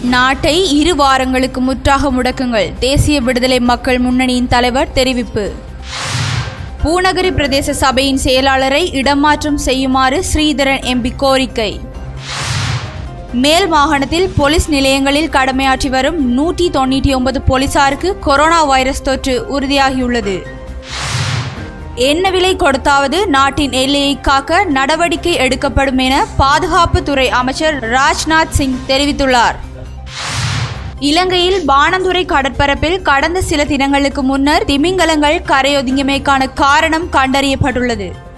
நாட்டை இரு வாரங்களுக்கு முற்றாக முடக்குங்கள் தேசிய விடுதலை மக்கள் முன்னணியின் தலைவர் தெரிவிப்பு பூநகரி பிரதேச சபையின் செயலாளரை இடமாற்றம் செய்யுமாறு ஸ்ரீதரன் எம்பி கோரிக்கை மேல் மாகாணத்தில் போலீஸ் நிலையங்களில் கடமையாற்றி வரும் நூற்றி தொண்ணூற்றி ஒன்பது போலீசாருக்கு கொரோனா வைரஸ் தொற்று உறுதியாகியுள்ளது என்ன விலை கொடுத்தாவது நாட்டின் எல்லையை காக்க நடவடிக்கை எடுக்கப்படும் என பாதுகாப்புத்துறை அமைச்சர் ராஜ்நாத் சிங் தெரிவித்துள்ளார் இலங்கையில் பாணந்துறை கடற்பரப்பில் கடந்த சில தினங்களுக்கு முன்னர் திமிங்கலங்கள் கரையொதுங்கியமைக்கான காரணம் கண்டறியப்பட்டுள்ளது